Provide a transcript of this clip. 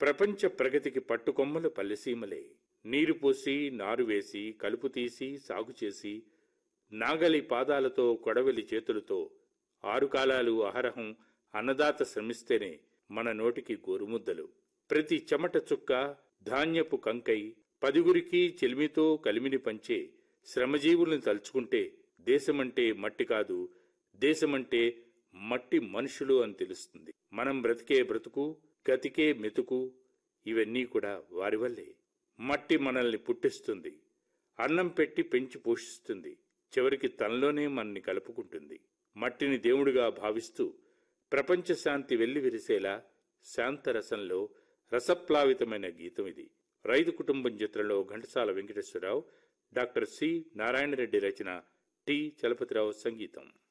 ప్రపంచ ప్రగతికి పట్టుకొమ్మలు పల్లెసీమలే నీరు పోసి నారు వేసి కలుపు తీసి సాగు చేసి నాగలి పాదాలతో కొడవలి చేతులతో ఆరు కాలాలు అహరహం అన్నదాత శ్రమిస్తేనే మన నోటికి గోరుముద్దలు ప్రతి చెమట చుక్క ధాన్యపు కంకై పదిగురికి చెలిమితో కలిమిని పంచే శ్రమజీవుల్ని తలుచుకుంటే దేశమంటే మట్టి కాదు దేశమంటే మట్టి మనుషులు అని తెలుస్తుంది మనం బ్రతికే బ్రతుకు గతికే మెతుకు ఇవన్నీ కూడా వారి వల్లే మట్టి మనల్ని పుట్టిస్తుంది అన్నం పెట్టి పెంచి పోషిస్తుంది చివరికి తనలోనే మనని కలుపుకుంటుంది మట్టిని దేవుడిగా భావిస్తూ ప్రపంచ శాంతి వెళ్లి విరిసేలా శాంతరసంలో రసప్లావితమైన గీతం ఇది రైతు కుటుంబం చిత్రంలో ఘంటసాల వెంకటేశ్వరరావు డాక్టర్ సి నారాయణరెడ్డి రచన టి చలపతిరావు సంగీతం